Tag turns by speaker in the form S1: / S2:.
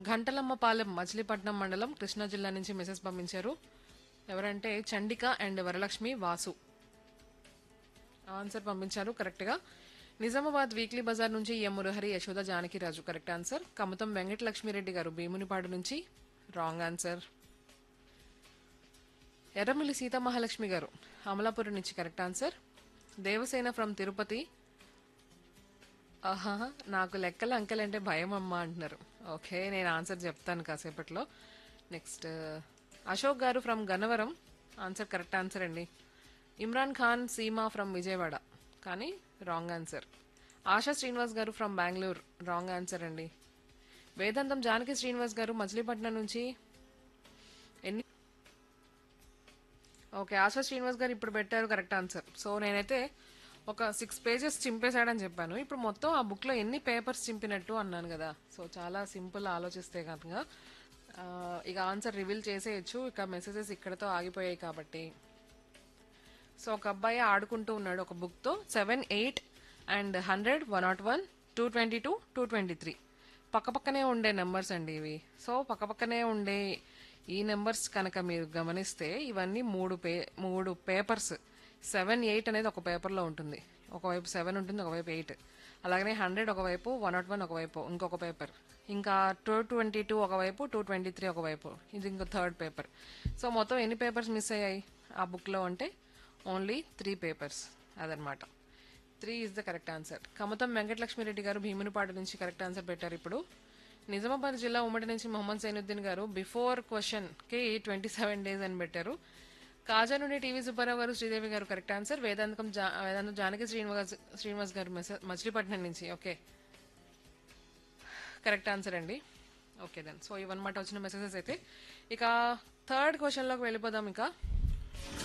S1: ఘంటలమ్మపాలెం మచిలీపట్నం మండలం కృష్ణా జిల్లా నుంచి మెసేజ్ పంపించారు ఎవరంటే చండిక అండ్ వరలక్ష్మి వాసు ఆన్సర్ పంపించారు కరెక్ట్గా నిజామాబాద్ వీక్లీ బజార్ నుంచి M Murahari Yashoda Janakiraju correct answer Kamatham Venkata Lakshmireddy garu Bheemunipadu నుంచి రాంగ్ ఆన్సర్ ఎర్రమిల్లి సీతామహాలక్ష్మి గారు అమలాపురం నుంచి correct answer Devasena from Tirupati ఆహా నాకు లెక్కల అంకెలంటే భయం అమ్మా అంటున్నారు ఓకే నేను ఆన్సర్ చెప్తాను కాసేపట్లో next Ashok garu from Gannavaram answer correct answer అండి ఇమ్రాన్ ఖాన్ సీమా ఫ్రమ్ విజయవాడ కానీ రాంగ్ ఆన్సర్ ఆశా శ్రీనివాస్ గారు ఫ్రమ్ బెంగళూరు రాంగ్ ఆన్సర్ అండి వేదాంతం జానకి శ్రీనివాస్ గారు మచిలీపట్నం నుంచి ఎన్ని ఓకే ఆశా శ్రీనివాస్ గారు ఇప్పుడు పెట్టారు కరెక్ట్ ఆన్సర్ సో నేనైతే ఒక సిక్స్ పేజెస్ చింపేశాడని చెప్పాను ఇప్పుడు మొత్తం ఆ బుక్లో ఎన్ని పేపర్స్ చింపినట్టు అన్నాను కదా సో చాలా సింపుల్ ఆలోచిస్తే కనుక ఆ, ఇక ఆన్సర్ రివీల్ చేసేయచ్చు ఇక మెసేజెస్ ఇక్కడతో ఆగిపోయాయి కాబట్టి సో ఒక అబ్బాయి ఆడుకుంటూ ఉన్నాడు ఒక బుక్తో seven eight and hundred one not one two twenty two two twenty three పక్కపక్కనే ఉండే నెంబర్స్ అండి ఇవి సో పక్కపక్కనే ఉండే ఈ నెంబర్స్ కనుక మీరు గమనిస్తే ఇవన్నీ మూడు పే మూడు పేపర్స్ సెవెన్ ఎయిట్ అనేది ఒక పేపర్లో ఉంటుంది ఒకవైపు సెవెన్ ఉంటుంది ఒకవైపు ఎయిట్ అలాగనే హండ్రెడ్ ఒకవైపు వన్ నాట్ వన్ ఒకవైపు ఇంకొక పేపర్ ఇంకా టూ ట్వంటీ టూ ఒకవైపు టూ ట్వంటీ త్రీ ఒకవైపు ఇది ఇంకో థర్డ్ పేపర్ సో మొత్తం ఎన్ని పేపర్స్ మిస్ అయ్యాయి ఆ బుక్లో అంటే ఓన్లీ త్రీ పేపర్స్ అదనమాట three is the correct answer Kamatham Venkatalakshmireddy garu Bheemunipadu నుంచి కరెక్ట్ ఆన్సర్ పెట్టారు ఇప్పుడు నిజామాబాద్ జిల్లా ఉమ్మడి నుంచి మొహమ్మద్ సైనుద్దీన్ గారు బిఫోర్ క్వశ్చన్ కి ట్వంటీ సెవెన్ డేస్ అని పెట్టారు కాజా నుండి టీవీ సుబ్బారావు గారు శ్రీదేవి గారు కరెక్ట్ ఆన్సర్ వేదాంతం జా వేదాంతం జానకి శ్రీనివాస్ శ్రీనివాస్ గారు మెసేజ్ మచిలీపట్నం నుంచి ఓకే కరెక్ట్ ఆన్సర్ అండి ఓకే దెన్ సో ఇవన్నమాట వచ్చిన మెసేజెస్ అయితే ఇక థర్డ్ క్వశ్చన్లోకి వెళ్ళిపోదాం ఇక